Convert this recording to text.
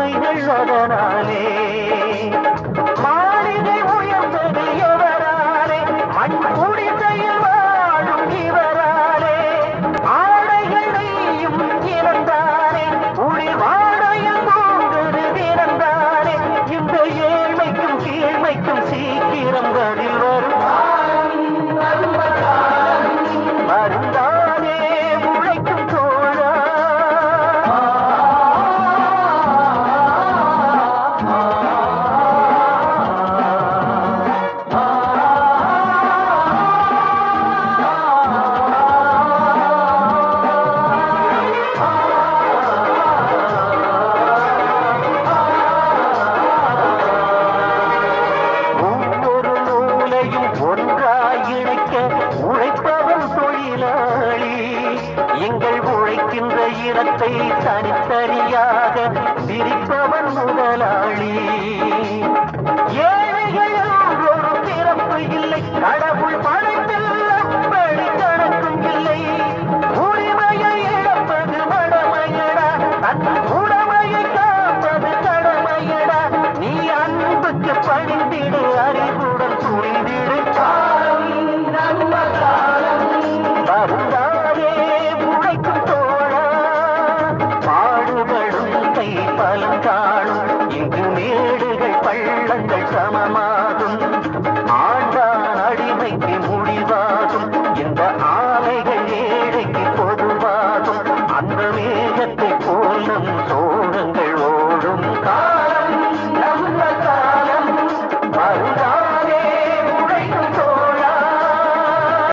பெருமைகள் அதனாலே மாளிகை உயர்ந்தது எவராலே மண் குடிசையில் வாழும் இவராலே ஆடைகள் நெய்யும் இறந்தாரே உயிர் வாடையில் தூங்குது திறந்தாரே இந்த ஏழ்மைக்கும் கீழ்மைக்கும் சீக்கிரம் பதில் வரும் மருந்தாலே உழைக்கும் தோழா ஒவ்வொரு நூலையும் ஒன்றாய் இணைக்க உழைப்பவன் தொழிலாளி எங்கள் உழைக்கின்ற இடத்தை தனித்தனியாக பிரிப்பவன் முதலாளி ஏழைகள் ஒரு பிறப்பு இல்லை கடவுள் படைப்பில் அப்படி கணக்கும் இல்லை உரிமையை இழப்பது மடமையடா தன் உடமையை காப்பது கடமையடா நீ அன்புக்கு பணிந்திடு அறிவுடன் துணிந்திடு வருந்தாதே உழைக்கும் தோழா பாடுபடும் கை பலம் காணும் இங்கு மேடுகள் பள்ளங்கள் சமமாகும் ஆண்டான் அடிமைக்கு முடிவாகும் இந்த ஆலைகள் ஏழைக்கு பொதுவாகும் அந்த மேகத்தை போல் நம் சோகங்கள் ஓடும் காலம்